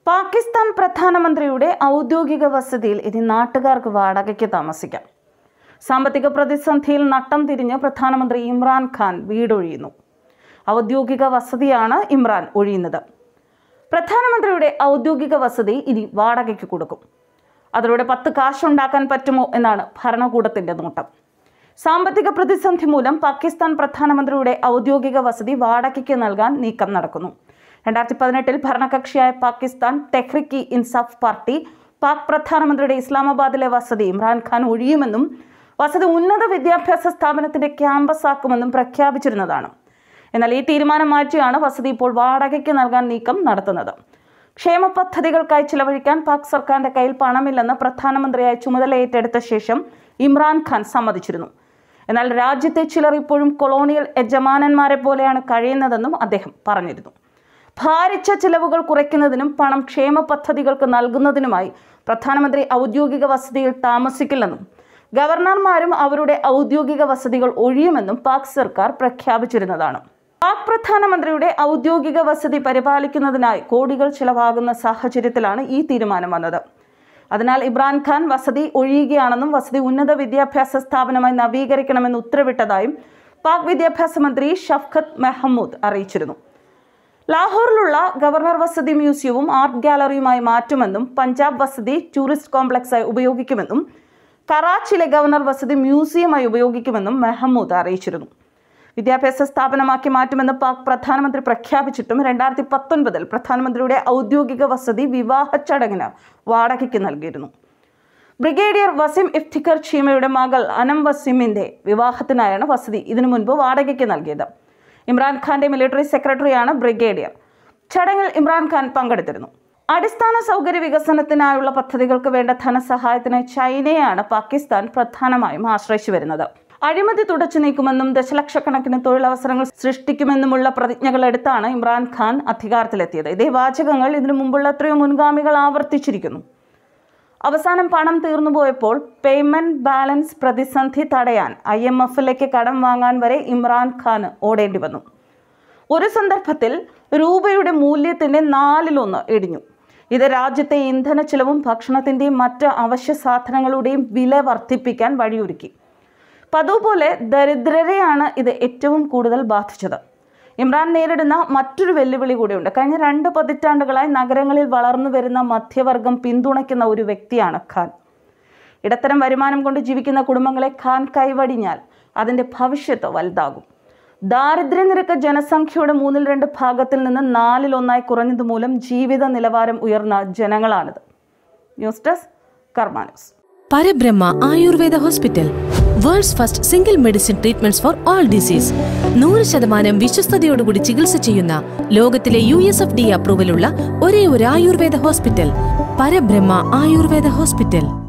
പാകിസ്ഥാൻ പ്രധാനമന്ത്രിയുടെ ഔദ്യോഗിക വസതിയിൽ ഇനി നാട്ടുകാർക്ക് വാടകയ്ക്ക് താമസിക്കാം സാമ്പത്തിക പ്രതിസന്ധിയിൽ നട്ടം തിരിഞ്ഞ് പ്രധാനമന്ത്രി ഇമ്രാൻഖാൻ വീടൊഴിയുന്നു ഔദ്യോഗിക വസതിയാണ് ഇമ്രാൻ ഒഴിയുന്നത് പ്രധാനമന്ത്രിയുടെ ഔദ്യോഗിക വസതി ഇനി വാടകയ്ക്ക് കൊടുക്കും അതിലൂടെ പത്ത് കാശുണ്ടാക്കാൻ പറ്റുമോ എന്നാണ് ഭരണകൂടത്തിന്റെ നോട്ടം സാമ്പത്തിക പ്രതിസന്ധി മൂലം പാകിസ്ഥാൻ പ്രധാനമന്ത്രിയുടെ ഔദ്യോഗിക വസതി വാടകയ്ക്ക് നൽകാൻ നീക്കം നടക്കുന്നു രണ്ടായിരത്തി പതിനെട്ടിൽ ഭരണകക്ഷിയായ പാകിസ്ഥാൻ തെഹ്രിക്ക് ഇൻസാഫ് പാർട്ടി പാക് പ്രധാനമന്ത്രിയുടെ ഇസ്ലാമാബാദിലെ വസതി ഇമ്രാൻഖാൻ ഒഴിയുമെന്നും വസതി ഉന്നത വിദ്യാഭ്യാസ സ്ഥാപനത്തിന്റെ ക്യാമ്പസ് ആക്കുമെന്നും പ്രഖ്യാപിച്ചിരുന്നതാണ് എന്നാൽ ഈ തീരുമാനം മാറ്റിയാണ് വസതി ഇപ്പോൾ വാടകയ്ക്ക് നൽകാൻ നീക്കം നടത്തുന്നത് ക്ഷേമ പദ്ധതികൾക്കായി ചിലവഴിക്കാൻ പാക് സർക്കാരിന്റെ കയ്യിൽ പണമില്ലെന്ന് പ്രധാനമന്ത്രിയായി ചുമതല ഏറ്റെടുത്ത ശേഷം ഇമ്രാൻഖാൻ സമ്മതിച്ചിരുന്നു എന്നാൽ രാജ്യത്തെ ചിലർ ഇപ്പോഴും കൊളോണിയൽ യജമാനന്മാരെ പോലെയാണ് കഴിയുന്നതെന്നും അദ്ദേഹം പറഞ്ഞിരുന്നു ഭാരിച്ച ചിലവുകൾ കുറയ്ക്കുന്നതിനും പണം ക്ഷേമ പദ്ധതികൾക്ക് നൽകുന്നതിനുമായി പ്രധാനമന്ത്രി ഔദ്യോഗിക വസതിയിൽ താമസിക്കില്ലെന്നും ഗവർണർമാരും അവരുടെ ഔദ്യോഗിക വസതികൾ ഒഴിയുമെന്നും പാക് സർക്കാർ പ്രഖ്യാപിച്ചിരുന്നതാണ് പാക് പ്രധാനമന്ത്രിയുടെ ഔദ്യോഗിക വസതി പരിപാലിക്കുന്നതിനായി കോടികൾ ചിലവാകുന്ന സാഹചര്യത്തിലാണ് ഈ തീരുമാനം വന്നത് അതിനാൽ ഇമ്രാൻഖാൻ വസതി ഒഴിയുകയാണെന്നും വസതി ഉന്നത വിദ്യാഭ്യാസ സ്ഥാപനമായി നവീകരിക്കണമെന്ന് ഉത്തരവിട്ടതായും പാക് വിദ്യാഭ്യാസ മന്ത്രി ഷഫ്ഖത്ത് മെഹമ്മൂദ് അറിയിച്ചിരുന്നു ലാഹോറിലുള്ള ഗവർണർ വസതി മ്യൂസിയവും ആർട്ട് ഗാലറിയുമായി മാറ്റുമെന്നും പഞ്ചാബ് വസതി ടൂറിസ്റ്റ് കോംപ്ലക്സായി ഉപയോഗിക്കുമെന്നും കറാച്ചിയിലെ ഗവർണർ വസതി മ്യൂസിയമായി ഉപയോഗിക്കുമെന്നും മെഹമ്മൂദ് അറിയിച്ചിരുന്നു വിദ്യാഭ്യാസ സ്ഥാപനമാക്കി മാറ്റുമെന്ന് പാക് പ്രധാനമന്ത്രി പ്രഖ്യാപിച്ചിട്ടും രണ്ടായിരത്തി പത്തൊൻപതിൽ പ്രധാനമന്ത്രിയുടെ ഔദ്യോഗിക വസതി വിവാഹ ചടങ്ങിന് വാടകയ്ക്ക് നൽകിയിരുന്നു ബ്രിഗേഡിയർ വസീം ഇഫ്തിഖർ ചീമയുടെ മകൾ അനം വസീമിന്റെ വിവാഹത്തിനായാണ് വസതി ഇതിനു മുൻപ് വാടകയ്ക്ക് നൽകിയത് ഇമ്രാൻഖാന്റെ മിലിറ്ററി സെക്രട്ടറിയാണ് ബ്രിഗേഡിയർ ചടങ്ങിൽ ഇമ്രാൻഖാൻ പങ്കെടുത്തിരുന്നു അടിസ്ഥാന സൗകര്യ വികസനത്തിനായുള്ള പദ്ധതികൾക്ക് വേണ്ട ധനസഹായത്തിന് ചൈനയാണ് പാകിസ്ഥാൻ പ്രധാനമായും ആശ്രയിച്ചു വരുന്നത് അഴിമതി തുടച്ചു നീക്കുമെന്നും ദശലക്ഷക്കണക്കിന് തൊഴിലവസരങ്ങൾ സൃഷ്ടിക്കുമെന്നുമുള്ള പ്രതിജ്ഞകൾ എടുത്താണ് ഇമ്രാൻഖാൻ അധികാരത്തിലെത്തിയത് ഇതേ വാചകങ്ങൾ ഇതിനു മുമ്പുള്ള എത്രയോ മുൻഗാമികൾ ആവർത്തിച്ചിരിക്കുന്നു അവസാനം പണം തീർന്നുപോയപ്പോൾ പേയ്മെന്റ് ബാലൻസ് പ്രതിസന്ധി തടയാൻ ഐ എം എഫിലേക്ക് കടം വാങ്ങാൻ വരെ ഇമ്രാൻഖാന് ഓടേണ്ടി വന്നു ഒരു സന്ദർഭത്തിൽ രൂപയുടെ മൂല്യത്തിന്റെ നാലിലൊന്ന് ഇടിഞ്ഞു ഇത് രാജ്യത്തെ ഇന്ധന ചിലവും ഭക്ഷണത്തിന്റെയും മറ്റ് അവശ്യ സാധനങ്ങളുടെയും വില വർദ്ധിപ്പിക്കാൻ വഴിയൊരുക്കി പതുപോലെ ദരിദ്രരെയാണ് ഇത് ഏറ്റവും കൂടുതൽ ബാധിച്ചത് ഇമ്രാൻ നേരിടുന്ന മറ്റൊരു വെല്ലുവിളി കൂടിയുണ്ട് കഴിഞ്ഞ രണ്ട് പതിറ്റാണ്ടുകളായി നഗരങ്ങളിൽ വളർന്നു വരുന്ന മധ്യവർഗം പിന്തുണയ്ക്കുന്ന ഒരു വ്യക്തിയാണ് ഖാൻ ഇടത്തരം വരുമാനം കൊണ്ട് ജീവിക്കുന്ന കുടുംബങ്ങളെ ഖാൻ കൈവടിഞ്ഞാൽ അതിൻ്റെ ഭവിഷ്യത്ത് വലുതാകും ദാരിദ്ര്യ നിരക്ക് ജനസംഖ്യയുടെ മൂന്നിൽ രണ്ട് ഭാഗത്തിൽ നിന്ന് നാലിൽ ഒന്നായി കുറഞ്ഞത് മൂലം ജീവിത നിലവാരം ഉയർന്ന ജനങ്ങളാണിത് news desk Karma news Parabrahma Ayurveda hospital world's first single medicine treatments for all disease നൂറ് ശതമാനം വിശ്വസ്തയോടുകൂടി ചികിത്സ ചെയ്യുന്ന ലോകത്തിലെ യു എസ് എഫ് ഡി അപ്രൂവലുള്ള ഒരേ ഒരു ആയുർവേദ ഹോസ്പിറ്റൽ പരബ്രഹ്മ ആയുർവേദ ഹോസ്പിറ്റൽ